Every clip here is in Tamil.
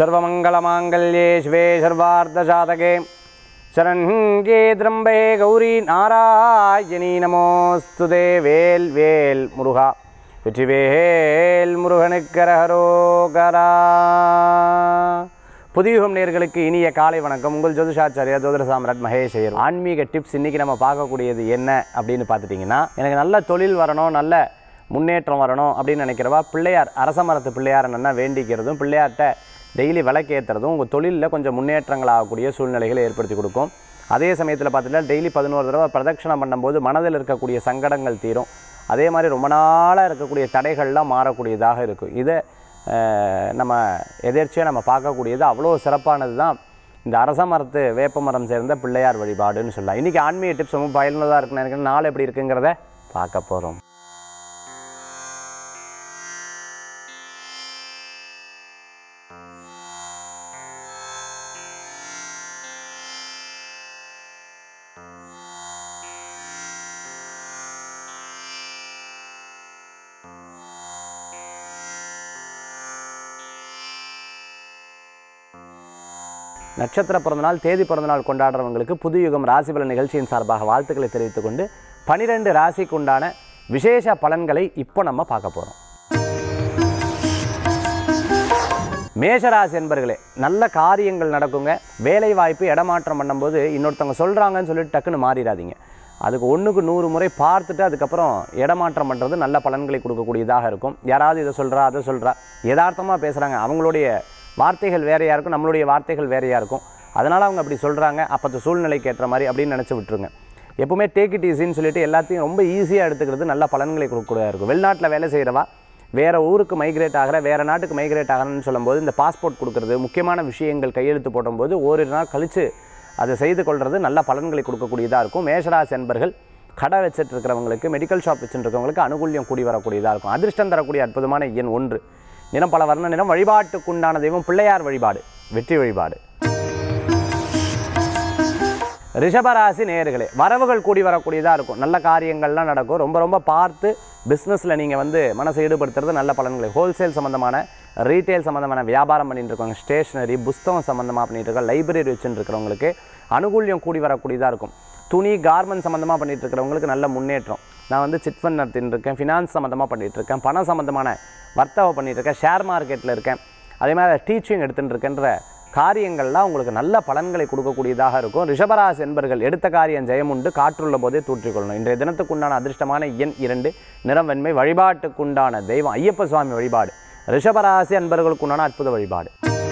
सर्वमङ्गलमाङ्गल्ये शिवे सर्वार्धसाधके शरण्ये त्र्यम्बे கௌரி நாராயணி நமோஸ்து வேல் வேல் முருகா வெற்றிவேல் முருகனுக்கரகரோகரா புதியுகம் நேர்களுக்கு இனிய காலை வணக்கம் உங்கள் ஜோதிஷாச்சாரியா ஜோதிட சாம்ராட் மகேஷ் ஐயர் ஆன்மீக டிப்ஸ் இன்றைக்கி நம்ம பார்க்கக்கூடியது என்ன அப்படின்னு பார்த்துட்டிங்கன்னா எனக்கு நல்ல தொழில் வரணும் நல்ல முன்னேற்றம் வரணும் அப்படின்னு நினைக்கிறவா பிள்ளையார் அரச மரத்து பிள்ளையார் என்னென்னா வேண்டிக்கிறதும் பிள்ளையார்கிட்ட டெய்லி விளக்கேற்றுறதும் உங்கள் தொழிலில் கொஞ்சம் முன்னேற்றங்கள் ஆகக்கூடிய சூழ்நிலைகளை ஏற்படுத்தி கொடுக்கும் அதே சமயத்தில் பார்த்துட்டா டெய்லி பதினோரு தடவை பிரதட்சணம் பண்ணும்போது மனதில் இருக்கக்கூடிய சங்கடங்கள் தீரும் அதே மாதிரி ரொம்ப நாளாக இருக்கக்கூடிய தடைகள்லாம் மாறக்கூடியதாக இருக்கும் இதை அஹ், நம்ம எதேர்ச்சியாக நம்ம பார்க்கக்கூடியது அவ்வளோ சிறப்பானது தான் இந்த அரச மரத்து வேப்ப மரம் சேர்ந்த பிள்ளையார் வழிபாடுன்னு சொல்லலாம் இன்றைக்கி ஆன்மீக டிப்ஸ் ரொம்ப பயனுள்ளதாக இருக்குன்னு நினைக்கிறேன் நாள் எப்படி இருக்குங்கிறத பார்க்க போகிறோம் நட்சத்திர பிறந்தநாள் தேதி பிறந்தநாள் கொண்டாடுறவங்களுக்கு புது யுகம் ராசி பலன் நிகழ்ச்சியின் சார்பாக வாழ்த்துக்களை தெரிவித்துக் கொண்டு பனிரெண்டு ராசிக்கு உண்டான விசேஷ பலன்களை இப்போ நம்ம பார்க்க போகிறோம் மேஷராசி என்பர்களே நல்ல காரியங்கள் நடக்குங்க வேலை வாய்ப்பு இடமாற்றம் பண்ணும்போது இன்னொருத்தவங்க சொல்கிறாங்கன்னு சொல்லிட்டு டக்குன்னு மாறிடாதீங்க அதுக்கு ஒன்றுக்கு நூறு முறை பார்த்துட்டு அதுக்கப்புறம் இடமாற்றம் பண்ணுறது நல்ல பலன்களை கொடுக்கக்கூடியதாக இருக்கும் யாராவது இதை சொல்கிறா அதை சொல்கிறா யதார்த்தமாக பேசுகிறாங்க அவங்களுடைய வார்த்தைகள் வேறையாக இருக்கும் நம்மளுடைய வார்த்தைகள் வேறையாக இருக்கும் அதனால் அவங்க அப்படி சொல்கிறாங்க அப்போ சூழ்நிலைக்கு ஏற்ற மாதிரி அப்படின்னு நினச்சி விட்டுருங்க எப்பவுமே டேக் இட் ஈஸின்னு சொல்லிட்டு எல்லாத்தையும் ரொம்ப ஈஸியாக எடுத்துக்கிறது நல்ல பலன்களை கொடுக்கக்கூடியதாக இருக்கும் வெளிநாட்டில் வேலை செய்கிறவா வேறு ஊருக்கு மைக்ரேட் ஆகிற வேறு நாட்டுக்கு மைக்ரேட் ஆகிறேன்னு சொல்லும்போது இந்த பாஸ்போர்ட் கொடுக்குறது முக்கியமான விஷயங்கள் கையெழுத்து போடும்போது ஓரிரு நாள் கழித்து அதை செய்து கொள்வது நல்ல பலன்களை கொடுக்கக்கூடியதாக இருக்கும் மேஷராசி என்பர்கள் கடை வச்சுட்டு இருக்கிறவங்களுக்கு மெடிக்கல் ஷாப் வச்சுட்டு இருக்கிறவங்களுக்கு அனுகூல்யம் கூடி வரக்கூடியதாக இருக்கும் அதிர்ஷ்டம் தரக்கூடிய அற்புதமான எண் ஒன்று நிறம் பல வர்ண நிறம் வழிபாட்டுக்குண்டான தெய்வம் பிள்ளையார் வழிபாடு வெற்றி வழிபாடு ரிஷபராசி நேயர்களே வரவுகள் கூடி வரக்கூடியதாக இருக்கும் நல்ல காரியங்கள்லாம் நடக்கும் ரொம்ப ரொம்ப பார்த்து பிஸ்னஸில் நீங்கள் வந்து மனசை ஈடுபடுத்துறது நல்ல பலன்களை ஹோல்சேல் சம்மந்தமான ரீட்டைல் சம்மந்தமான வியாபாரம் பண்ணிட்டு இருக்கவங்க ஸ்டேஷனரி புஸ்தகம் சம்மந்தமாக பண்ணிட்டு இருக்க லைப்ரரி வச்சுட்டு இருக்கிறவங்களுக்கு அனுகூல்யம் கூடி வரக்கூடியதாக இருக்கும் துணி கார்மெண்ட் சம்மந்தமாக பண்ணிட்டு இருக்கிறவங்களுக்கு நல்ல முன்னேற்றம் நான் வந்து சிட் ஃபண்ட் நடத்திட்டு இருக்கேன் ஃபினான்ஸ் சம்மந்தமாக பண்ணிட்டு இருக்கேன் பணம் சம்மந்தமான வர்த்தகம் பண்ணிட்டு இருக்கேன் ஷேர் மார்க்கெட்டில் இருக்கேன் அதே மாதிரி டீச்சிங் எடுத்துட்டு இருக்கேன்ற காரியங்கள்லாம் உங்களுக்கு நல்ல பலன்களை கொடுக்கக்கூடியதாக இருக்கும் ரிஷபராசி என்பர்கள் எடுத்த காரியம் ஜெயமுண்டு காற்றுள்ள போதே தூற்றிக்கொள்ளணும் இன்றைய தினத்துக்குண்டான அதிர்ஷ்டமான எண் இரண்டு நிறம் வெண்மை வழிபாட்டுக்குண்டான தெய்வம் ஐயப்ப சுவாமி வழிபாடு ரிஷபராசி அன்பர்களுக்குண்டான அற்புத வழிபாடு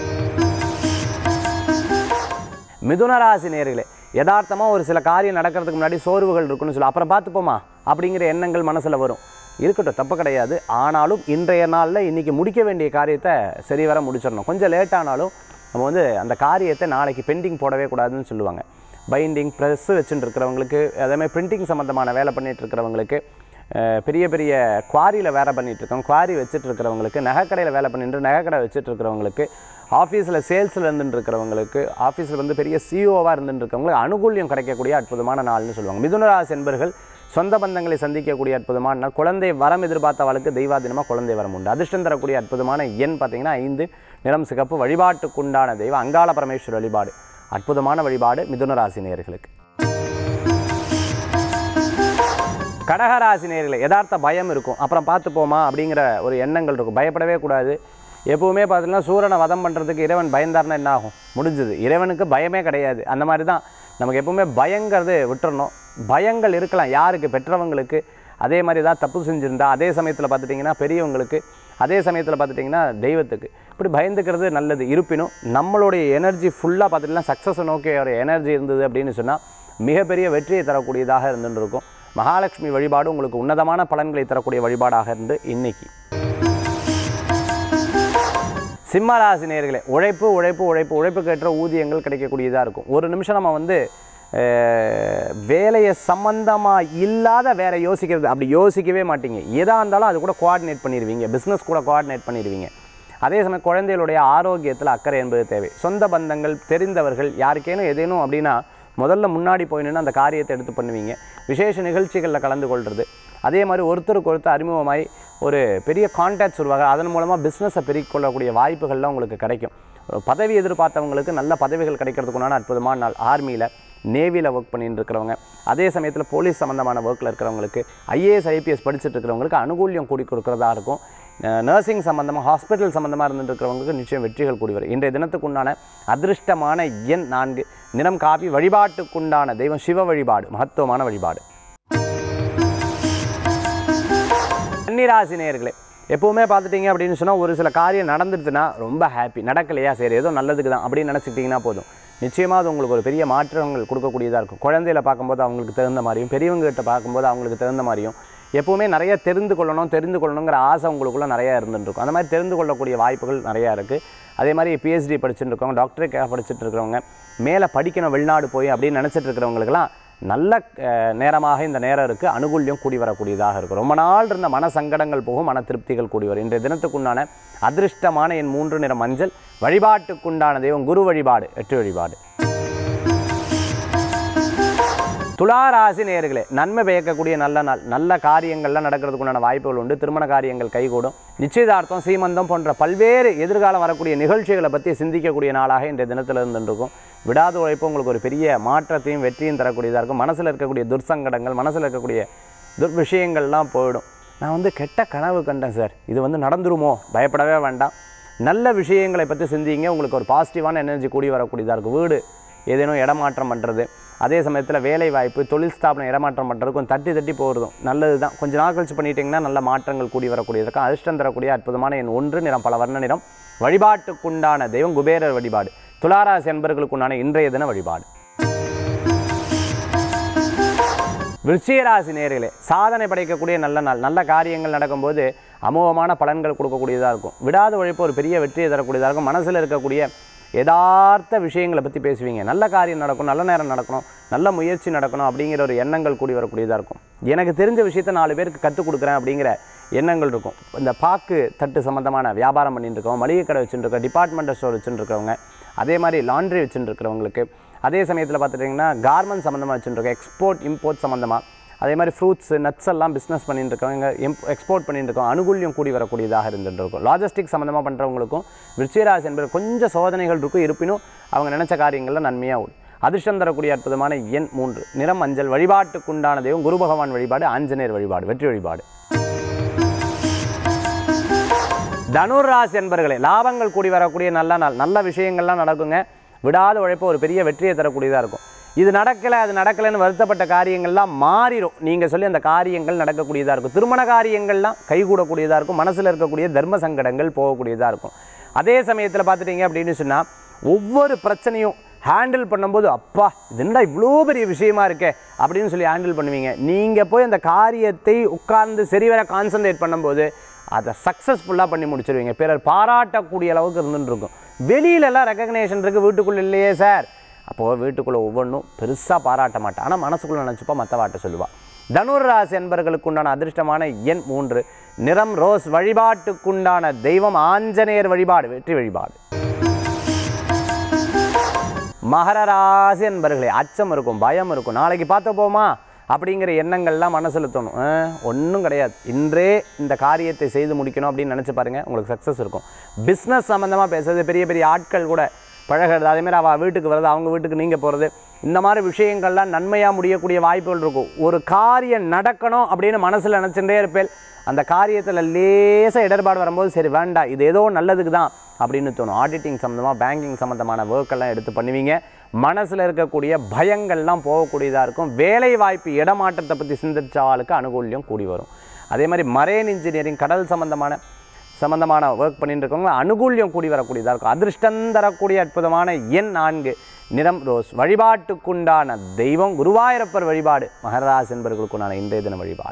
மிதுனராசி நேர்களே யதார்த்தமாக ஒரு சில காரியம் நடக்கிறதுக்கு முன்னாடி சோர்வுகள் இருக்குன்னு சொல்லி அப்புறம் பார்த்துப்போமா அப்படிங்கிற எண்ணங்கள் மனசில் வரும் இருக்கட்டும் தப்பு கிடையாது ஆனாலும் இன்றைய நாளில் இன்றைக்கி முடிக்க வேண்டிய காரியத்தை சரிவர முடிச்சிடணும் கொஞ்சம் லேட் ஆனாலும் நம்ம வந்து அந்த காரியத்தை நாளைக்கு பெண்டிங் போடவே கூடாதுன்னு சொல்லுவாங்க பைண்டிங் ப்ரெஸ்ஸு வச்சுட்டு இருக்கிறவங்களுக்கு அதேமாதிரி பிரிண்டிங் சம்மந்தமான வேலை பண்ணிட்டு இருக்கிறவங்களுக்கு அஹ், பெரிய பெரிய குவாரியில் வேலை பண்ணிட்டு இருக்கோம் குவாரி வச்சுட்டு இருக்கிறவங்களுக்கு நகைக்கடையில் வேலை பண்ணிட்டு நகைக்கடை வச்சுட்டு இருக்கிறவங்களுக்கு ஆஃபீஸில் சேல்ஸில் இருந்துட்டு இருக்கிறவங்களுக்கு ஆஃபீஸில் வந்து பெரிய சிஓவாக இருந்துட்டு இருக்கவங்களுக்கு அனுகூல்யம் கிடைக்கக்கூடிய அற்புதமான நாள்னு சொல்லுவாங்க மிதுனராசி என்பர்கள் சொந்த பந்தங்களை சந்திக்கக்கூடிய அற்புதமான நாள் குழந்தை வரம் எதிர்பார்த்தவளுக்கு தெய்வாதீனமாக குழந்தை வரம் உண்டு அதிர்ஷ்டம் தரக்கூடிய அற்புதமான எண் பார்த்தீங்கன்னா ஐந்து நிறம் சிகப்பு வழிபாட்டுக்குண்டான தெய்வம் அங்காள பரமேஸ்வரர் வழிபாடு அற்புதமான வழிபாடு மிதுனராசி நேயர்களுக்கு கடகராசி நேர்களே யதார்த்த பயம் இருக்கும் அப்புறம் பார்த்துப்போமா அப்படிங்கிற ஒரு எண்ணங்கள் இருக்கும் பயப்படவே கூடாது எப்பவுமே பார்த்தீங்கன்னா சூரனை வதம் பண்ணுறதுக்கு இறைவன் பயந்தார்னா என்ன ஆகும் முடிஞ்சது இறைவனுக்கு பயமே கிடையாது அந்த மாதிரி தான் நமக்கு எப்பவுமே பயங்கிறது விட்டுறணும் பயங்கள் இருக்கலாம் யாருக்கு பெற்றவங்களுக்கு அதே மாதிரி தான் தப்பு செஞ்சுருந்தா அதே சமயத்தில் பார்த்துட்டிங்கன்னா பெரியவங்களுக்கு அதே சமயத்தில் பார்த்துட்டிங்கன்னா தெய்வத்துக்கு இப்படி பயந்துக்கிறது நல்லது இருப்பினும் நம்மளுடைய எனர்ஜி ஃபுல்லாக பார்த்துட்டிங்கன்னா சக்ஸஸை நோக்கி ஒரு எனர்ஜி இருந்தது அப்படின்னு சொன்னால் மிகப்பெரிய வெற்றியை தரக்கூடியதாக இருந்துட்டு இருக்கும் மகாலட்சுமி வழிபாடு உங்களுக்கு உன்னதமான பலன்களை தரக்கூடிய வழிபாடாக இருந்து இன்னைக்கு சிம்மராசி நேர்களே உழைப்பு உழைப்பு உழைப்பு உழைப்புக்கேற்ற ஊதியங்கள் கிடைக்கக்கூடியதாக இருக்கும் ஒரு நிமிஷம் நம்ம வந்து அஹ், வேலையை சம்பந்தமாக இல்லாத வேற யோசிக்கிறது அப்படி யோசிக்கவே மாட்டீங்க எதாக இருந்தாலும் அது கூட கோஆர்டினேட் பண்ணிடுவீங்க பிஸ்னஸ் கூட கோஆர்டினேட் பண்ணிடுவீங்க அதே சமயம் குழந்தைகளுடைய ஆரோக்கியத்தில் அக்கறை என்பது தேவை சொந்த பந்தங்கள் தெரிந்தவர்கள் யாருக்கேனும் எதேனும் அப்படின்னா முதல்ல முன்னாடி போய் நின்று அந்த காரியத்தை எடுத்து பண்ணுவீங்க விசேஷ நிகழ்ச்சிகளில் கலந்து கொள்வது அதே மாதிரி ஒருத்தருக்கு ஒருத்தர் அறிமுகமாய் ஒரு பெரிய கான்டாக்ட்ஸ் உருவாக அதன் மூலமாக பிஸ்னஸை பெருக்கிக் கொள்ளக்கூடிய வாய்ப்புகள்லாம் உங்களுக்கு கிடைக்கும் பதவி எதிர்பார்த்தவங்களுக்கு நல்ல பதவிகள் கிடைக்கிறதுக்குண்டான அற்புதமான நாள் ஆர்மியில் நேவியில் ஒர்க் பண்ணிட்டு இருக்கிறவங்க அதே சமயத்தில் போலீஸ் சம்மந்தமான ஒர்க்கில் இருக்கிறவங்களுக்கு ஐஏஎஸ் ஐபிஎஸ் படிச்சுட்டு இருக்கிறவங்களுக்கு அனுகூல்யம் கூடி கொடுக்கறதா இருக்கும் நர்சிங் சம்மந்தமாக ஹாஸ்பிட்டல் சம்மந்தமாக இருந்துட்டு இருக்கிறவங்களுக்கு நிச்சயம் வெற்றிகள் கூடி வரும் இன்றைய தினத்துக்குண்டான அதிர்ஷ்டமான எண் நான்கு நிறம் காப்பி வழிபாட்டுக்குண்டான தெய்வம் சிவ வழிபாடு மகத்துவமான வழிபாடு கன்னிராசி நேயர்களே எப்போவுமே பார்த்துட்டீங்க அப்படின்னு சொன்னால் ஒரு சில காரியம் நடந்துடுதுன்னா ரொம்ப ஹாப்பி நடக்கலையா சரி ஏதோ நல்லதுக்கு தான் அப்படின்னு நினச்சிக்கிட்டிங்கன்னா போதும் நிச்சயமாக அது உங்களுக்கு ஒரு பெரிய மாற்றங்கள் கொடுக்கக்கூடியதாக இருக்கும் குழந்தையில பார்க்கும்போது அவங்களுக்கு தகுந்த மாதிரியும் பெரியவங்ககிட்ட பார்க்கும்போது அவங்களுக்கு தகுந்த மாதிரியும் எப்போவுமே நிறைய தெரிந்து கொள்ளணும் தெரிந்து கொள்ளணுங்கிற ஆசை உங்களுக்குள்ள நிறையா இருந்துட்டு இருக்கும் அந்த மாதிரி தெரிந்து கொள்ளக்கூடிய வாய்ப்புகள் நிறையா இருக்குது அதே மாதிரி பிஹெச்டி படிச்சுட்டு இருக்கவங்க டாக்டரேட் படிச்சுட்டு இருக்கிறவங்க மேலே படிக்கணும் வெளிநாடு போய் அப்படின்னு நினச்சிட்டு இருக்கிறவங்களுக்கெல்லாம் நல்ல அஹ், நேரமாக இந்த நேரம் இருக்குது அனுகூல்யம் கூடி வரக்கூடியதாக இருக்கும் ரொம்ப நாள் இருந்த மன சங்கடங்கள் போகும் மன திருப்திகள் கூடி வரும் இன்றைய தினத்துக்குண்டான அதிர்ஷ்டமான என் மூன்று நிற மஞ்சள் வழிபாட்டுக்குண்டான தெய்வம் குரு வழிபாடு வெற்றி வழிபாடு துளாராசி நேயர்களே நன்மை பயக்கக்கூடிய நல்ல நாள் நல்ல காரியங்கள்லாம் நடக்கிறதுக்குண்டான வாய்ப்புகள் உண்டு திருமண காரியங்கள் கைகூடும் நிச்சயதார்த்தம் சீமந்தம் போன்ற பல்வேறு எதிர்காலம் வரக்கூடிய நிகழ்ச்சிகளை பற்றி சிந்திக்கக்கூடிய நாளாக இன்றைய தினத்தில் இருந்துருக்கும் விடாத உழைப்பு உங்களுக்கு ஒரு பெரிய மாற்றத்தையும் வெற்றியும் தரக்கூடியதாக இருக்கும் மனசில் இருக்கக்கூடிய துர்சங்கடங்கள் மனசில் இருக்கக்கூடிய துர் விஷயங்கள்லாம் போயிடும் நான் வந்து கெட்ட கனவு கண்டேன் சார் இது வந்து நடந்துருமோ பயப்படவே வேண்டாம் நல்ல விஷயங்களை பற்றி சிந்திங்க உங்களுக்கு ஒரு பாசிட்டிவான எனர்ஜி கூடி வரக்கூடியதாக இருக்கும் வீடு ஏதேனும் இடமாற்றம் பண்ணுறது அதே சமயத்தில் வேலை வாய்ப்பு தொழில் ஸ்தாபனம் இடமாற்றம் பண்ணுறதுக்கும் தட்டி தட்டி போகிறதும் நல்லது தான் கொஞ்ச நாள் கழிச்சு பண்ணிட்டீங்கன்னா நல்ல மாற்றங்கள் கூடி வரக்கூடியதற்கும் அதிர்ஷ்டம் தரக்கூடிய அற்புதமான என் ஒன்று நிறம் பல வர்ண நிறம் வழிபாட்டுக்குண்டான தெய்வம் குபேரர் வழிபாடு துளாராசி என்பர்களுக்குண்டான இன்றைய தின வழிபாடு விருச்சிகராசி நேர்களே சாதனை படைக்கக்கூடிய நல்ல நாள் நல்ல காரியங்கள் நடக்கும்போது அமோகமான பலன்கள் கொடுக்கக்கூடியதாக இருக்கும் விடாத உழைப்பு ஒரு பெரிய வெற்றியை தரக்கூடியதாக இருக்கும் மனசில் இருக்கக்கூடிய யதார்த்த விஷயங்களை பற்றி பேசுவீங்க நல்ல காரியம் நடக்கும் நல்ல நேரம் நடக்கணும் நல்ல முயற்சி நடக்கணும் அப்படிங்கிற ஒரு எண்ணங்கள் கூடி வரக்கூடியதாக இருக்கும் எனக்கு தெரிஞ்ச விஷயத்தை நாலு பேருக்கு கற்றுக் கொடுக்குறேன் அப்படிங்கிற எண்ணங்கள் இருக்கும் இந்த பாக்கு தட்டு சம்மந்தமான வியாபாரம் பண்ணிட்டு இருக்கவங்க மளிகை கடை வச்சுட்டு இருக்கோம் டிபார்ட்மெண்டல் ஸ்டோர் வச்சுட்டு இருக்கிறவங்க அதே மாதிரி லாண்ட்ரி வச்சுட்டு இருக்கிறவங்களுக்கு அதே சமயத்தில் பார்த்துட்டிங்கன்னா கார்மெண்ட் சம்மந்தமாக வச்சுட்டு இருக்கோம் எக்ஸ்போர்ட் இம்போர்ட் சம்மந்தமாக அதே மாதிரி ஃப்ரூட்ஸ் நட்ஸ் எல்லாம் பிஸ்னஸ் பண்ணிட்டு இருக்கவங்க எம் எக்ஸ்போர்ட் பண்ணிட்டு இருக்கோம் அனுகூல்யம் கூடி வரக்கூடியதாக இருந்துட்டு இருக்கும் லாஜிஸ்டிக் சம்மந்தமாக பண்ணுறவங்களுக்கும் விருச்சிகராசி என்பது கொஞ்சம் சோதனைகள் இருக்கும் இருப்பினும் அவங்க நினச்ச காரியங்களில் நன்மையாக உண்டு அதிர்ஷ்டம் தரக்கூடிய அற்புதமான எண் மூன்று நிறம் மஞ்சள் வழிபாட்டுக்குண்டான தெய்வம் குரு பகவான் வழிபாடு ஆஞ்சநேயர் வழிபாடு வெற்றி வழிபாடு தனுராசி என்பர்களே லாபங்கள் கூடி வரக்கூடிய நல்ல நாள் நல்ல விஷயங்கள்லாம் நடக்குங்க விடாத உழைப்பு ஒரு பெரிய வெற்றியை தரக்கூடியதாக இருக்கும் இது நடக்கலை அது நடக்கலைன்னு வருத்தப்பட்ட காரியங்கள்லாம் மாறிடும் நீங்கள் சொல்லி அந்த காரியங்கள் நடக்கக்கூடியதாக இருக்கும் திருமண காரியங்கள்லாம் கைகூடக்கூடியதாக இருக்கும் மனசில் இருக்கக்கூடிய தர்ம சங்கடங்கள் போகக்கூடியதாக இருக்கும் அதே சமயத்தில் பார்த்துட்டீங்க அப்படின்னு சொன்னால் ஒவ்வொரு பிரச்சனையும் ஹேண்டில் பண்ணும்போது அப்பா இது என்னடா இவ்வளோ பெரிய விஷயமா இருக்கே அப்படின்னு சொல்லி ஹேண்டில் பண்ணுவீங்க நீங்கள் போய் அந்த காரியத்தை உட்கார்ந்து சரிவர கான்சன்ட்ரேட் பண்ணும்போது அதை சக்ஸஸ்ஃபுல்லாக பண்ணி முடிச்சிருவீங்க பிறர் பாராட்டக்கூடிய அளவுக்கு இருந்துட்டு இருக்கும் வெளியிலலாம் ரெக்கக்னேஷன் இருக்குது வீட்டுக்குள்ளே இல்லையே சார் அப்போது வீட்டுக்குள்ளே ஒவ்வொன்றும் பெருசாக பாராட்ட மாட்டேன் ஆனால் மனசுக்குள்ளே நினச்சிப்பா மற்றவாட்ட சொல்லுவாள் தனுர் ராசி என்பர்களுக்கு உண்டான அதிர்ஷ்டமான எண் மூன்று நிறம் ரோஸ் வழிபாட்டுக்குண்டான தெய்வம் ஆஞ்சநேயர் வழிபாடு வெற்றி வழிபாடு மகர ராசி என்பர்களே அச்சம் இருக்கும் பயம் இருக்கும் நாளைக்கு பார்த்த போமா அப்படிங்கிற எண்ணங்கள்லாம் மனசில் தோணும் ஒன்றும் கிடையாது இன்றே இந்த காரியத்தை செய்து முடிக்கணும் அப்படின்னு நினச்சி பாருங்கள் உங்களுக்கு சக்ஸஸ் இருக்கும் பிஸ்னஸ் சம்மந்தமாக பேசுறது பெரிய பெரிய ஆட்கள் கூட பழகிறது அதேமாதிரி அவள் வீட்டுக்கு வர்றது அவங்க வீட்டுக்கு நீங்கள் போகிறது இந்த மாதிரி விஷயங்கள்லாம் நன்மையாக முடியக்கூடிய வாய்ப்புகள் இருக்கும் ஒரு காரியம் நடக்கணும் அப்படின்னு மனசில் நினச்சிட்டே இருப்பேன் அந்த காரியத்தில் லேசாக இடர்பாடு வரும்போது சரி வேண்டாம் இது ஏதோ நல்லதுக்கு தான் அப்படின்னு தோணும் ஆடிட்டிங் சம்மந்தமாக பேங்கிங் சம்மந்தமான ஒர்க்கெல்லாம் எடுத்து பண்ணுவீங்க மனசில் இருக்கக்கூடிய பயங்கள்லாம் போகக்கூடியதாக இருக்கும் வேலை வாய்ப்பு இடமாற்றத்தை பற்றி சிந்திச்சவாளுக்கு அனுகூல்யம் கூடி வரும் அதே மாதிரி மரேன் இன்ஜினியரிங் கடல் சம்மந்தமான சம்மந்தமான ஒர்க் பண்ணிட்டு இருக்கவங்க அனுகூல்யம் கூடி வரக்கூடியதாக இருக்கும் அதிர்ஷ்டம் தரக்கூடிய அற்புதமான எண் நான்கு நிறம் ரோஸ் வழிபாட்டுக்குண்டான தெய்வம் குருவாயூரப்பர் வழிபாடு மகராஜ் என்பவர்களுக்குண்டான இன்றைய தின வழிபாடு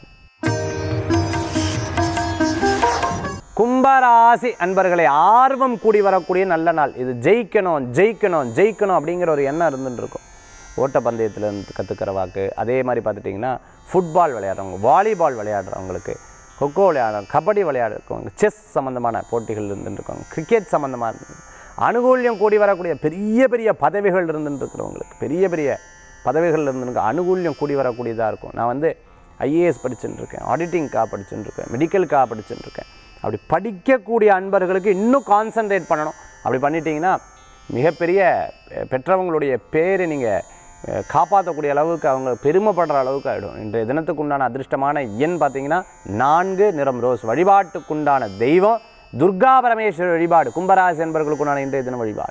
கும்பராசி அன்பர்களை ஆர்வம் கூடி வரக்கூடிய நல்ல நாள் இது ஜெயிக்கணும் ஜெயிக்கணும் ஜெயிக்கணும் அப்படிங்கிற ஒரு எண்ணம் இருந்துட்டு இருக்கும் ஓட்டப்பந்தயத்தில் இருந்து கற்றுக்கிற வாக்கு அதே மாதிரி பார்த்துட்டிங்கன்னா ஃபுட்பால் விளையாடுறவங்க வாலிபால் விளையாடுறவங்களுக்கு கொக்கோ விளையாடுறவங்க கபடி விளையாடுறவங்க செஸ் சம்மந்தமான போட்டிகள் இருந்துட்டு இருக்காங்க கிரிக்கெட் சம்மந்தமாக இருந்து அனுகூல்யம் கூடி வரக்கூடிய பெரிய பெரிய பதவிகள் இருந்துட்டு இருக்கிறவங்களுக்கு பெரிய பெரிய பதவிகள் இருந்துருக்கு அனுகூல்யம் கூடி வரக்கூடியதாக இருக்கும் நான் வந்து ஐஏஎஸ் படிச்சுட்டு இருக்கேன் ஆடிட்டிங்காக படிச்சுட்டு இருக்கேன் மெடிக்கலுக்காக படிச்சுட்டு இருக்கேன் அப்படி படிக்கக்கூடிய அன்பர்களுக்கு இன்னும் கான்சென்ட்ரேட் பண்ணணும் அப்படி பண்ணிட்டீங்கன்னா மிகப்பெரிய அஹ், பெற்றவங்களுடைய பேரை நீங்கள் காப்பாற்றக்கூடிய அளவுக்கு அவங்க பெருமைப்படுற அளவுக்கு ஆகிடும் இன்றைய தினத்துக்கு உண்டான அதிர்ஷ்டமான எண் பார்த்தீங்கன்னா நான்கு நிறம் ரோஸ் வழிபாட்டுக்குண்டான தெய்வம் துர்கா பரமேஸ்வரர் வழிபாடு கும்பராசி என்பவர்களுக்குண்டான இன்றைய தினம் வழிபாடு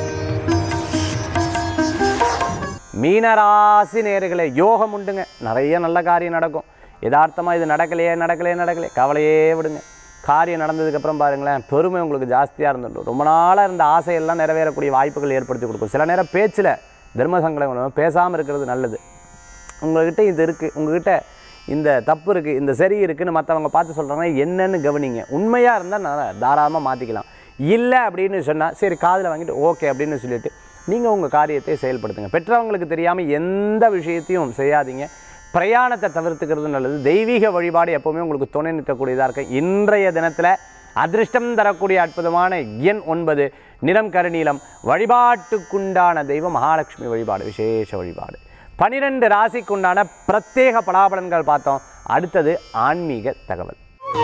மீனராசி நேர்களே யோகம் உண்டுங்க நிறைய நல்ல காரியம் நடக்கும் யதார்த்தமாக இது நடக்கலையே நடக்கலையே நடக்கலையே கவலையே விடுங்க காரியம் நடந்ததுக்கப்புறம் பாருங்களேன் பெருமை உங்களுக்கு ஜாஸ்தியாக இருந்துடும் ரொம்ப நாளாக இருந்த ஆசையெல்லாம் நிறைவேறக்கூடிய வாய்ப்புகள் ஏற்படுத்தி கொடுக்கும் சில நேரம் பேச்சில் தர்ம சங்கடம் பேசாமல் இருக்கிறது நல்லது உங்கள்கிட்ட இது இருக்குது உங்ககிட்ட இந்த தப்பு இருக்குது இந்த சரி இருக்குன்னு மற்றவங்க பார்த்து சொல்கிறாங்கன்னா என்னன்னு கவனிங்க உண்மையாக இருந்தால் நான் தாராளமாக மாற்றிக்கலாம் இல்லை அப்படின்னு சொன்னால் சரி காதில் வாங்கிட்டு ஓகே அப்படின்னு சொல்லிட்டு நீங்கள் உங்கள் காரியத்தை செயல்படுத்துங்க பெற்றவங்களுக்கு தெரியாமல் எந்த விஷயத்தையும் செய்யாதீங்க பிரயாணத்தை தவிர்த்துக்கிறது நல்லது தெய்வீக வழிபாடு எப்போவுமே உங்களுக்கு துணை நிற்கக்கூடியதாக இருக்கு இன்றைய தினத்தில் அதிர்ஷ்டம் தரக்கூடிய அற்புதமான எண் ஒன்பது நிறம் கருநீலம் வழிபாட்டுக்குண்டான தெய்வம் மகாலட்சுமி வழிபாடு விசேஷ வழிபாடு பனிரெண்டு ராசிக்குண்டான பிரத்யேக பலாபலன்கள் பார்த்தோம் அடுத்தது ஆன்மீக தகவல்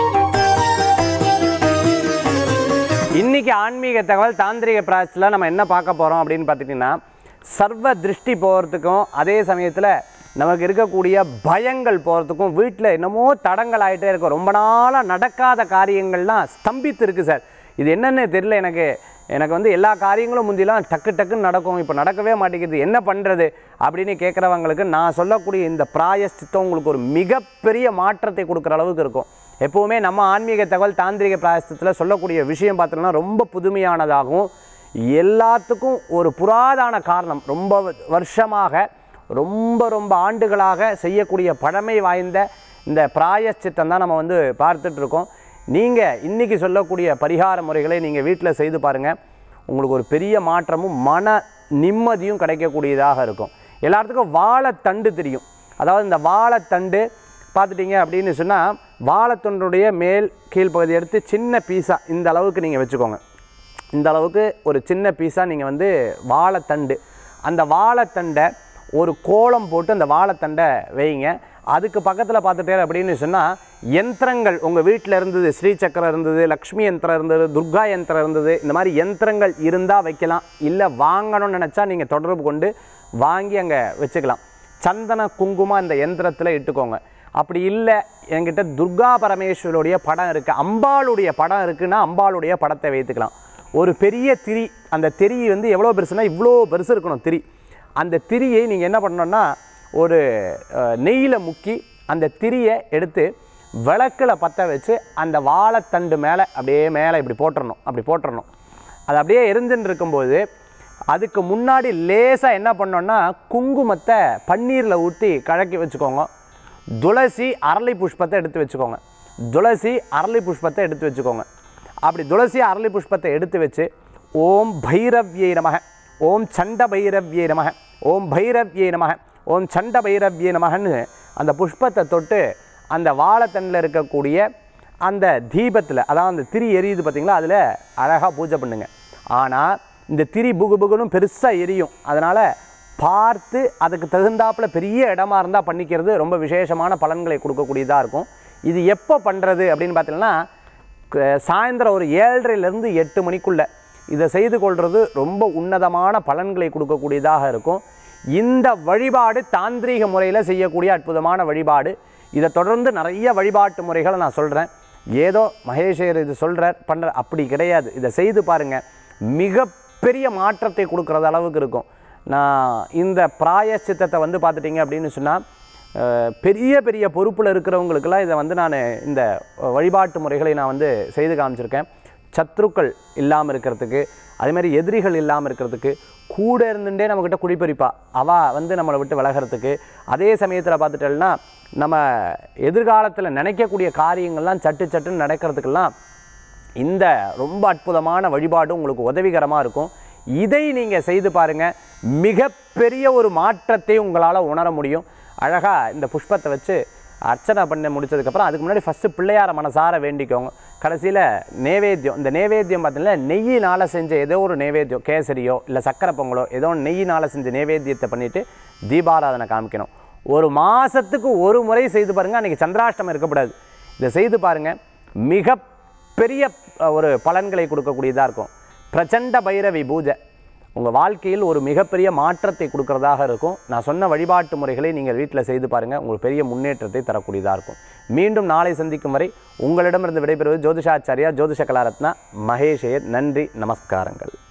இன்னைக்கு ஆன்மீக தகவல் தாந்திரிக பிராயசத்தில் நம்ம என்ன பார்க்க போகிறோம் அப்படின்னு பார்த்துட்டிங்கன்னா சர்வ திருஷ்டி போகிறதுக்கும் அதே சமயத்தில் நமக்கு இருக்கக்கூடிய பயங்கள் போகிறதுக்கும் வீட்டில் என்னமோ தடங்கள் ஆகிட்டே இருக்கும் ரொம்ப நாளாக நடக்காத காரியங்கள்லாம் ஸ்தம்பித்து இருக்குது சார் இது என்னன்னு தெரியல எனக்கு எனக்கு வந்து எல்லா காரியங்களும் முந்திலாம் டக்கு டக்குன்னு நடக்கும் இப்போ நடக்கவே மாட்டேங்குது என்ன பண்ணுறது அப்படின்னு கேட்குறவங்களுக்கு நான் சொல்லக்கூடிய இந்த பிராயஷ்சித்தம் உங்களுக்கு ஒரு மிகப்பெரிய மாற்றத்தை கொடுக்குற அளவுக்கு இருக்கும் எப்போவுமே நம்ம ஆன்மீக தகவல் தாந்திரிக பிராயசத்தில் சொல்லக்கூடிய விஷயம் பார்த்தோம்னா ரொம்ப புதுமையானதாகவும் எல்லாத்துக்கும் ஒரு புராதான காரணம் ரொம்ப வருஷமாக ரொம்ப ரொம்ப ஆண்டுகளாக செய்யக்கூடிய பழமை வாய்ந்த இந்த பிராயச்சித்தம் தான் நம்ம வந்து பார்த்துட்டு இருக்கோம் நீங்கள் இன்றைக்கி சொல்லக்கூடிய பரிகார முறைகளை நீங்கள் வீட்டில் செய்து பாருங்கள் உங்களுக்கு ஒரு பெரிய மாற்றமும் மன நிம்மதியும் கிடைக்கக்கூடியதாக இருக்கும் எல்லாத்துக்கும் வாழைத்தண்டு தெரியும் அதாவது இந்த வாழைத்தண்டு பார்த்துட்டீங்க அப்படின்னு சொன்னால் வாழைத்தண்டுடைய மேல் கீழ்ப்பகுதி எடுத்து சின்ன பீஸாக இந்த அளவுக்கு நீங்கள் வச்சுக்கோங்க இந்த அளவுக்கு ஒரு சின்ன பீஸாக நீங்கள் வந்து வாழைத்தண்டு அந்த வாழைத்தண்டை ஒரு கோலம் போட்டு அந்த வாழைத்தண்டை வைங்க அதுக்கு பக்கத்தில் பார்த்துட்டே அப்படின்னு சொன்னால் யந்திரங்கள் உங்கள் வீட்டில் இருந்தது ஸ்ரீசக்கரம் இருந்தது லக்ஷ்மி யந்திரம் இருந்தது துர்கா யந்திரம் இருந்தது இந்த மாதிரி யந்திரங்கள் இருந்தால் வைக்கலாம் இல்லை வாங்கணும்னு நினச்சா நீங்கள் தொடர்பு கொண்டு வாங்கி அங்கே வச்சுக்கலாம் சந்தன குங்குமம் அந்த யந்திரத்தில் இட்டுக்கோங்க அப்படி இல்லை என்கிட்ட துர்கா பரமேஸ்வருடைய படம் இருக்குது அம்பாளுடைய படம் இருக்குன்னா அம்பாளுடைய படத்தை வைத்துக்கலாம் ஒரு பெரிய திரி அந்த திரி வந்து எவ்வளோ பெருசுனா இவ்வளோ பெருசு இருக்கணும் திரி அந்த திரியை நீங்கள் என்ன பண்ணணும்னா ஒரு நெய்யில் முக்கி அந்த திரியை எடுத்து விளக்கில் பற்ற வச்சு அந்த வாழைத்தண்டு மேலே அப்படியே மேலே இப்படி போட்டுறணும் அப்படி போட்டுறணும் அது அப்படியே எரிஞ்சுன்னு இருக்கும்போது அதுக்கு முன்னாடி லேசாக என்ன பண்ணோன்னா குங்குமத்தை பன்னீரில் ஊற்றி கலக்கி வச்சுக்கோங்க துளசி அரளி புஷ்பத்தை எடுத்து வச்சுக்கோங்க துளசி அரளி புஷ்பத்தை எடுத்து வச்சுக்கோங்க அப்படி துளசி அரளி புஷ்பத்தை எடுத்து வச்சு ஓம் பைரவ்யை நமக ஓம் சண்ட பைரவ்யை நமக ஓம் பைரவ்யை நமக ஓம் சண்ட பைரவ்யை நமகன்னு அந்த புஷ்பத்தை தொட்டு அந்த வாழைத்தண்டில் இருக்கக்கூடிய அந்த தீபத்தில் அதாவது அந்த திரி எரியுது பார்த்தீங்களா அதில் அழகாக பூஜை பண்ணுங்க ஆனால் இந்த திரி புகு புகுன்னு பெருசாக எரியும் அதனால் பார்த்து அதுக்கு தகுந்தாப்புல பெரிய இடமா இருந்தால் பண்ணிக்கிறது ரொம்ப விசேஷமான பலன்களை கொடுக்கக்கூடியதாக இருக்கும் இது எப்போ பண்ணுறது அப்படின்னு பார்த்தீங்கன்னா க- சாயந்தரம் ஒரு ஏழரைலேருந்து எட்டு மணிக்குள்ளே இதை செய்து கொள்வது ரொம்ப உன்னதமான பலன்களை கொடுக்கக்கூடியதாக இருக்கும் இந்த வழிபாடு தாந்திரீக முறையில் செய்யக்கூடிய அற்புதமான வழிபாடு இதை தொடர்ந்து நிறைய வழிபாட்டு முறைகளை நான் சொல்கிறேன் ஏதோ மகேஷர் இது சொல்கிறார் பண்ணுற அப்படி கிடையாது இதை செய்து பாருங்கள் மிகப்பெரிய மாற்றத்தை கொடுக்குறது அளவுக்கு இருக்கும் நான் இந்த பிராயச்சித்தத்தை வந்து பார்த்துட்டிங்க அப்படின்னு சொன்னால் அஹ், பெரிய பெரிய பொறுப்பில் இருக்கிறவங்களுக்கெல்லாம் இதை வந்து நான் இந்த வழிபாட்டு முறைகளை நான் வந்து செய்து காமிச்சிருக்கேன் சத்ருக்கள் இல்லாமல் இருக்கிறதுக்கு அதே மாதிரி எதிரிகள் இல்லாமல் இருக்கிறதுக்கு கூட இருந்துட்டே நம்மக்கிட்ட குடிப்பறிப்பா அவள் வந்து நம்மளை விட்டு விலகிறதுக்கு அதே சமயத்தில் பார்த்துட்டோம்னா நம்ம எதிர்காலத்தில் நினைக்கக்கூடிய காரியங்கள்லாம் சட்டு சட்டுன்னு நடக்கிறதுக்கெல்லாம் இந்த ரொம்ப அற்புதமான வழிபாடு உங்களுக்கு உதவிகரமாக இருக்கும் இதை நீங்கள் செய்து பாருங்கள் மிகப்பெரிய ஒரு மாற்றத்தை உங்களால் உணர முடியும் அழகாக இந்த புஷ்பத்தை வச்சு அர்ச்சனை பண்ண முடிச்சதுக்கப்புறம் அதுக்கு முன்னாடி ஃபஸ்ட்டு பிள்ளையார மனசார வேண்டிக்கோங்க கடைசியில் நேவேத்தியம் இந்த நேவேத்தியம் பார்த்தீங்கன்னா நெய்யினால் செஞ்ச ஏதோ ஒரு நேவேத்தியம் கேசரியோ இல்லை சக்கரை பொங்கலோ ஏதோ ஒன்று நெய்யினால் செஞ்ச நேவேத்தியத்தை பண்ணிவிட்டு தீபாராதனை காமிக்கணும் ஒரு மாதத்துக்கு ஒரு முறை செய்து பாருங்கள் அன்றைக்கி சந்திராஷ்டமம் இருக்கக்கூடாது இதை செய்து பாருங்கள் மிக பெரிய அஹ், ஒரு பலன்களை கொடுக்கக்கூடியதாக இருக்கும் பிரச்சண்ட பைரவி பூஜை உங்கள் வாழ்க்கையில் ஒரு மிகப்பெரிய மாற்றத்தை கொடுக்கறதாக இருக்கும் நான் சொன்ன வழிபாட்டு முறைகளை நீங்கள் வீட்டில் செய்து பாருங்கள் உங்களுக்கு பெரிய முன்னேற்றத்தை தரக்கூடியதாக இருக்கும் மீண்டும் நாளை சந்திக்கும் வரை உங்களிடமிருந்து விடைபெறுவது ஜோதிஷாச்சாரியா ஜோதிஷ கலாரத்னா மகேஷ் ஐயர் நன்றி நமஸ்காரங்கள்